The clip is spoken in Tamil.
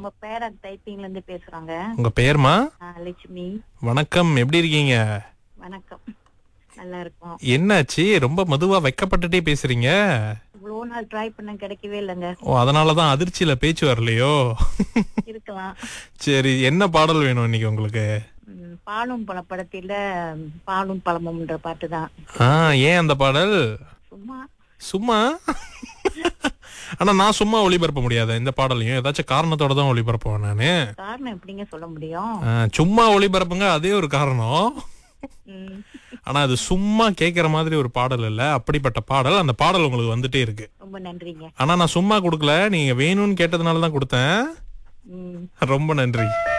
நம்ம பேரன் டைப்பிங்ல இருந்து பேசுறாங்க உங்க பெயர்மா ஆ, லட்சுமி வணக்கம் எப்படி இருக்கீங்க வணக்கம் நல்லா இருக்கும் என்னாச்சு ரொம்ப மெதுவா வைக்கப்பட்டுட்டே பேசுறீங்க இவ்வளோ நாள் ட்ரை பண்ண கிடைக்கவே இல்லைங்க ஓ அதனாலதான் அதிர்ச்சியில பேச்சு வரலையோ இருக்கலாம் சரி என்ன பாடல் வேணும் இன்னைக்கு உங்களுக்கு ம், பாலும் பழ படத்தில பாலும் பழமும்ன்ற பாட்டு தான் ஆ ஏன் அந்த பாடல் சும்மா சும்மா ஆனா நான் சும்மா ஒளிபரப்ப முடியாது இந்த பாடலையும் ஏதாச்சும் காரணத்தோட தான் ஒளிபரப்புவேன் நானு காரணம் எப்படிங்க சொல்ல முடியும் ஆ, சும்மா ஒளிபரப்புங்க அதே ஒரு காரணம் ம், ஆனா அது சும்மா கேக்குற மாதிரி ஒரு பாடல் இல்ல அப்படிப்பட்ட பாடல் அந்த பாடல் உங்களுக்கு வந்துட்டே இருக்கு ரொம்ப நன்றிங்க ஆனா நான் சும்மா கொடுக்கல நீங்க வேணும்னு கேட்டதுனால தான் கொடுத்தேன் ம் ரொம்ப நன்றி